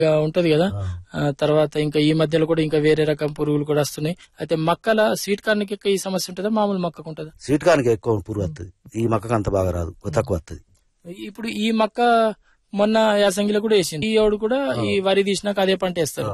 గా ఉంటది కదా ఆ, తర్వాత ఇంకా ఈ మధ్యలో కూడా ఇంకా వేరే రకం పురుగులు కూడా వస్తున్నాయి అయితే మక్కల స్వీట్ కార్న్ కి ఈ సమస్య ఉంటుందా మామూలు మక్కకు ఉంటుందా స్వీట్ కార్న్కి ఎక్కువ పురుగు వస్తుంది ఈ మొక్కకు అంత బాగా రాదు తక్కువ వస్తుంది ఇప్పుడు ఈ మక్క మొన్న యాసంగిలో కూడా వేసింది ఈ ఏడు కూడా ఈ వరి తీసినాక అదే పంట వేస్తారు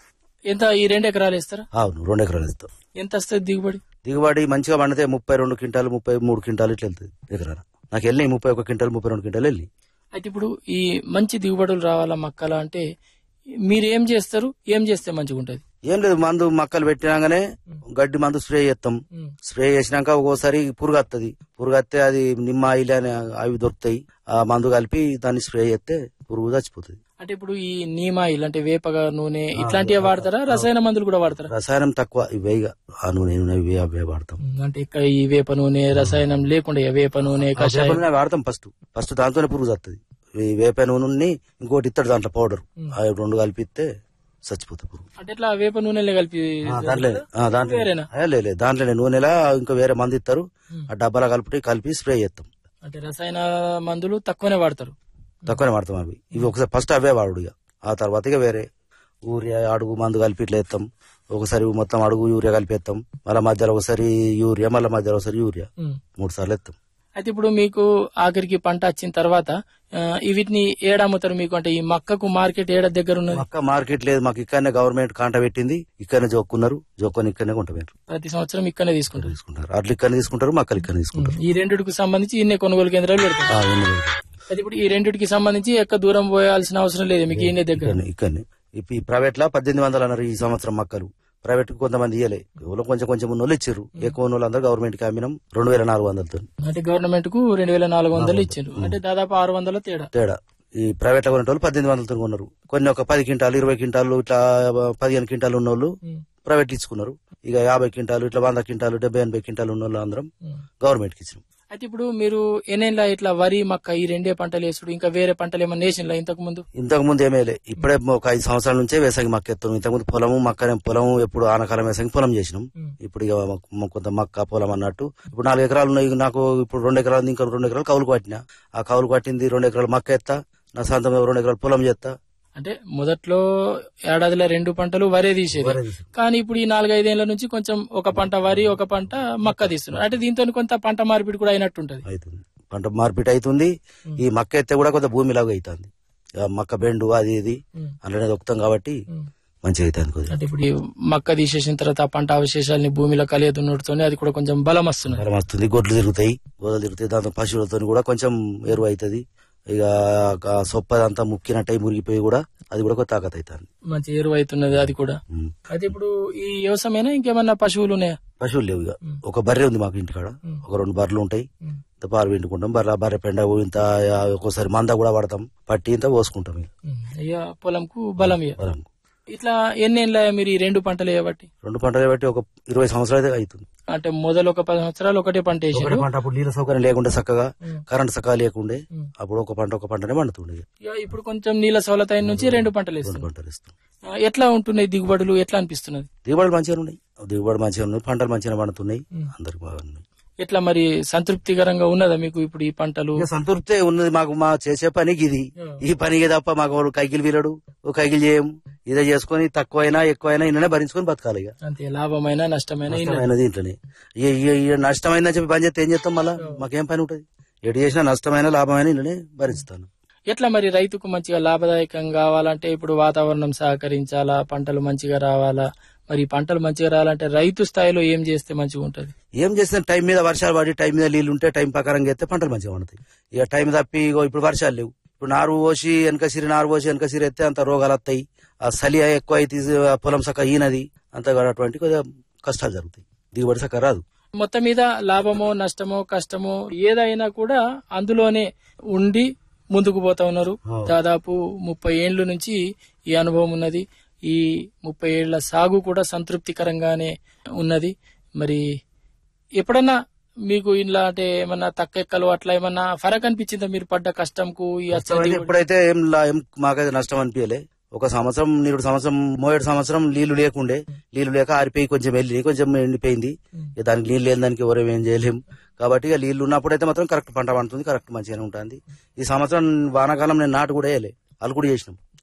ఎంత ఈ రెండు ఎకరాలు వేస్తారా అవును రెండు ఎకరాలు ఇస్తాం ఎంత వస్తుంది దిగుబడి దిగుబడి మంచిగా పండితే ముప్పై రెండు క్వింటాలు ముప్పై మూడు క్వింటాలు ఇట్లా వెళ్తుంది ఎకరాన నాకు వెళ్ళినాయి ముప్పై ఒక క్వింటాలు ముప్పై రెండు క్వింటాలు వెళ్ళి అయితే ఇప్పుడు ఈ మంచి దిగుబడులు రావాలా మక్కల అంటే మీరు ఏం చేస్తారు ఏం చేస్తే మంచిగా ఉంటది ఏం లేదు మందు మక్కలు పెట్టినాగానే గడ్డి మందు స్ప్రే చేస్తాం స్ప్రే చేసినాక ఒక్కోసారి పురుగు వస్తుంది పురుగు వస్తే అది నిమ్మ ఆయిల్ అని అవి దొరుకుతాయి ఆ మందు కలిపి దాన్ని స్ప్రే చేస్తే పురుగు చచ్చిపోతుంది అంటే ఇప్పుడు ఈ నీమాయిల్ అంటే వేపగా నూనె ఇట్లాంటివి వాడతారా రసాయన మందులు కూడా వాడతారా రసాయనం తక్కువ ఇవే ఇక ఆ నూనె నూనె ఇవే అవే వాడతాం అంటే ఇక్కడ ఈ వేప నూనె రసాయనం లేకుండా ఇక వేప నూనె ఆ కషాయం వేప నూనె వాడతాం ఫస్ట్ ఫస్ట్ దాంతోనే పురుగు వస్తుంది ఈ వేప నూనె ఇంకోటి ఇస్తాడు దాంట్లో పౌడర్ అవి రెండు కలిపిస్తే చచ్చిపోతుంది పురుగు అంటే ఇట్లా వేప నూనెలే కలిపి ఆ, దాంట్లో ఆ, దాంట్లో వేరేనా? ఏ, లే లే, దాంట్లోనే నూనెలా ఇంకా వేరే మంది ఇస్తారు ఆ డబ్బాలో కలిపి కలిపి స్ప్రే చేస్తాం అంటే రసాయన మందులు తక్కువనే వాడతారు తక్కువనే వాడతాం అవి ఇవి ఒకసారి ఫస్ట్ అవే వాడు ఇక ఆ తర్వాత ఇక వేరే యూరియా అడుగు మందు కలిపి ఇట్లా ఎత్తాం ఒకసారి మొత్తం అడుగు యూరియా కలిపేస్తాం మళ్ళీ మధ్యలో ఒకసారి యూరియా మళ్ళీ మధ్యలో ఒకసారి యూరియా ఉమ్. మూడు సార్లు ఎత్తాం అయితే ఇప్పుడు మీకు ఆఖరికి పంట వచ్చిన తర్వాత ఆ, ఈ వీటిని ఏడమ్ముతారు మీకు అంటే ఈ మక్కకు మార్కెట్ ఏడ దగ్గర ఉన్నది మక్క మార్కెట్ లేదు మాకు ఇక్కడనే గవర్నమెంట్ కాంట పెట్టింది ఇక్కడనే జోక్కున్నారు జోక్కొని ఇక్కడనే కొంటారు ప్రతి సంవత్సరం ఇక్కడనే తీసుకుంటారు తీసుకుంటారు అట్లు ఇక్కడనే తీసుకుంటారు మక్కలు ఇక్కడనే తీసుకుంటారు ఈ రెండిటికి సంబంధించి ఇన్నే కొనుగోలు కేంద్రాలు పెడతారు ఆ, ఎన్ని రోజులు? అయితే ఇప్పుడు ఈ రెండిటికి సంబంధించి ఎక్క దూరం పోయాల్సిన అవసరం లేదు మీకు ఈయన దగ్గర ఇక్కడనే ఇక్కడనే ఇప్పుడు ఈ ప్రైవేట్ లా పద్దెనిమిది వందలు అన్నారు ఈ సంవత్సరం మక్కలు ప్రైవేట్ కు కొంతమంది ఇయ్యలే ఎవరో కొంచెం కొంచెం ఉన్న వాళ్ళు ఇచ్చారు ఎక్కువ ఉన్న వాళ్ళందరూ గవర్నమెంట్ కి అమ్మినాం రెండు వేల నాలుగు వందలతో అంటే గవర్నమెంట్ కు రెండు వేల నాలుగు వందలు ఇచ్చారు అంటే దాదాపు ఆరు వందల తేడా తేడా ఈ ప్రైవేట్ లో కొనే వాళ్ళు పద్దెనిమిది వందలతో కొన్నారు కొన్ని ఒక పది క్వింటాలు ఇరవై క్వింటాలు ఇట్లా పదిహేను క్వింటాలు ఉన్న వాళ్ళు ఉమ్, ప్రైవేట్ ఇచ్చుకున్నారు ఇక యాభై క్వింటాలు ఇట్లా వంద క్వింటాలు డెబ్బై ఎనభై క్వింటాలు ఉన్న వాళ్ళు అందరం ఉమ్. గవర్నమెంట్ కి ఇచ్చినాం అయితే ఇప్పుడు మీరు ఎన్నేళ్ళ ఇట్లా వరి మక్క ఈ రెండే పంటలు వేసుడు ఇంకా వేరే పంటలు ఏమన్నా వేసిండ్లా ఇంతకు ముందు ఇంతకు ముందు ఏమేలే ఇప్పుడే ఒక ఐదు సంవత్సరాల నుంచే వేసంగి మక్క ఎత్తాం ఇంతకు ముందు పొలము మక్క పొలం ఎప్పుడు ఆనకాలం వేసంగి పొలం చేసినాం ఉమ్. ఇప్పుడు ఇక మ- కొంత మక్క పొలం అన్నట్టు ఇప్పుడు నాలుగు ఎకరాలు ఉన్నాయి నాకు ఇప్పుడు రెండు ఎకరాలు ఉంది, ఇంకా రెండు ఎకరాలు కౌలు పట్టిన ఆ కౌలు పట్టింది రెండు ఎకరాలు మక్క ఎత్తా నా సొంతం రెండు ఎకరాలు పొలం చేస్తా అంటే మొదట్లో ఏడాదిలో రెండు పంటలు వరే తీసేది కానీ ఇప్పుడు ఈ నాలుగైదేళ్ల నుంచి కొంచెం ఒక పంట వరి ఒక పంట మక్క తీస్తున్నారు అంటే దీంతో కొంత పంట మార్పిడి కూడా అయినట్టుంటది అవుతుంది పంట మార్పిడి అవుతుంది ఈ మక్క ఎత్తే కూడా కొంత భూమిలాగా అవుతుంది ఆ మక్క బెండు అది ఇది ఉమ్. అందులోనే దొక్కుతాం కాబట్టి ఉమ్. మంచిగా అవుతుంది కొద్దిగా అంటే ఇప్పుడు ఈ మక్క తీసేసిన తర్వాత ఆ పంట అవశేషాలని భూమిలో కలియదున్నతోనే అది కూడా కొంచెం బలం వస్తున్నది బలం వస్తుంది గొడ్లు తిరుగుతాయి గొడ్లు తిరుగుతాయి దాంతో పశువులతో కూడా కొంచెం ఎరువు అవుతుంది ఇక ఆ సొప్ప అంతా ముక్కినట్టయి మురిగిపోయి కూడా అది కూడా కొంత తాకత్ అవుతుంది మంచి ఎరువు అవుతున్నది అది కూడా ఉమ్. అయితే ఇప్పుడు ఈ వ్యవసాయమైనా ఇంకేమన్నా పశువులు ఉన్నాయా పశువులు లేవు ఇక ఒక బర్రె ఉంది మాకు ఇంటికాడ ఒక రెండు బర్రెలు ఉంటాయి ఉమ్. ఇంత పాలు పిండుకుంటాం బర్రె బర్రె పెండ ఇంత ఆ, ఒక్కోసారి మంద కూడా పడతాం పట్టి ఇంత పోసుకుంటాం ఇక ఉమ్. ఇక పొలంకు బలం ఇక బలం ఇట్లా ఎన్నేళ్ళ మీరు ఈ రెండు పంటలు వేయబట్టి రెండు పంటలు బట్టి ఒక ఇరవై సంవత్సరాలు అయితే అవుతుంది అంటే మొదలు ఒక పది సంవత్సరాలు ఒకటే పంట ఒకటి వేసారు పంట అప్పుడు నీళ్ళ సౌకర్యం లేకుండా చక్కగా ఉమ్. కరెంట్ చక్కగా లేకుండే ఉమ్. అప్పుడు ఒక పంట ఒక పంటనే పండుతుండే ఇక. ఇక ఇప్పుడు కొంచెం నీళ్ళ సౌలత అయిన నుంచి రెండు పంటలు రెండు వేస్తున్నారు పంటలు ఇస్తాం ఆ, ఎట్లా ఉంటున్నాయి దిగుబడులు ఎట్లా అనిపిస్తున్నది దిగుబడులు మంచిగా ఉన్నాయి దిగుబడి మంచిగా ఉన్నాయి పంటలు మంచిగా పండుతున్నాయి ఉమ్. అందరికి బాగా ఉన్నాయి ఎట్లా మరి సంతృప్తికరంగా ఉన్నదా మీకు ఇప్పుడు ఈ పంటలు ఇక సంతృప్తే ఉన్నది మాకు మా చేసే పనికి ఇది ఈ పనికి తప్ప మాకు వాడు కైకిలు వీరడు ఓ కైకిలు చేయం ఇదే చేసుకొని తక్కువైనా ఎక్కువైనా ఇన్ననే భరించుకొని బతకాలి ఇక అంతే లాభమైన నష్టమైన ఇన్న- నష్టమైనది ఇంట్లోనే ఇక- ఇక- ఇక నష్టమైందని చెప్పి పని చేస్తే ఏం చేస్తాం మళ్ళా మాకేం పని ఉంటుంది ఎటు చేసినా నష్టమైన లాభమైన ఇంట్లోనే భరిస్తాను ఎట్లా మరి రైతుకు మంచిగా లాభదాయకం కావాలంటే ఇప్పుడు వాతావరణం సహకరించాలా పంటలు మంచిగా రావాలా మరి ఈ పంటలు మంచిగా రావాలంటే రైతు స్థాయిలో ఏం చేస్తే మంచిగా ఉంటది ఏం చేస్తే టైం మీద వర్షాలు పడి టైం మీద నీళ్లు ఉంటే టైం ప్రకారం చేస్తే పంటలు మంచిగా పండుతాయి ఇక టైం తప్పి ఇగో ఇప్పుడు వర్షాలు లేవు ఇప్పుడు నారు పోసి వెనక సిరి నారు పోసి వెనక సిరి ఎత్తే అంత రోగాలు వస్తాయి ఆ చలి ఎక్కువ అయితే ఆ పొలం సక్క ఈనది అంత అటువంటి కొద్దిగా కష్టాలు జరుగుతాయి దిగుబడి సక్క రాదు మొత్తం మీద లాభమో నష్టమో కష్టమో ఏదైనా కూడా అందులోనే ఉండి ముందుకు పోతా ఉన్నారు దాదాపు ముప్పై ఏండ్ల నుంచి ఈ అనుభవం ఉన్నది ఈ ముప్పై ఏళ్ల సాగు కూడా సంతృప్తికరంగానే ఉన్నది మరి ఎప్పుడన్నా మీకు ఇలా అంటే ఏమన్నా తక్కెక్కలు అట్లా ఏమన్నా ఫరక్ అనిపించిందా మీరు పడ్డ కష్టంకు ఈ వచ్చే నష్టం అయితే దిగుబడి? ఎప్పుడైతే ఏం లా- ఏం మాకైతే నష్టం అనిపించలే ఒక సంవత్సరం నీరుడు సంవత్సరం మోయేడు సంవత్సరం నీళ్లు లేకుండే నీళ్లు లేక ఆరిపోయి కొంచెం వెళ్ళి కొంచెం ఎండిపోయింది ఇక దానికి నీళ్లు లేని దానికి ఎవరు ఏం చేయలేం కాబట్టి ఇక నీళ్లు ఉన్నప్పుడైతే మాత్రం కరెక్ట్ పంట పండుతుంది కరెక్ట్ మంచిగానే ఉంటుంది ఈ సంవత్సరం వానాకాలం నేను నాటు కూడా వేయలే అలు కూడా చేసినాం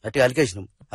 అట్టి అలికేసినాం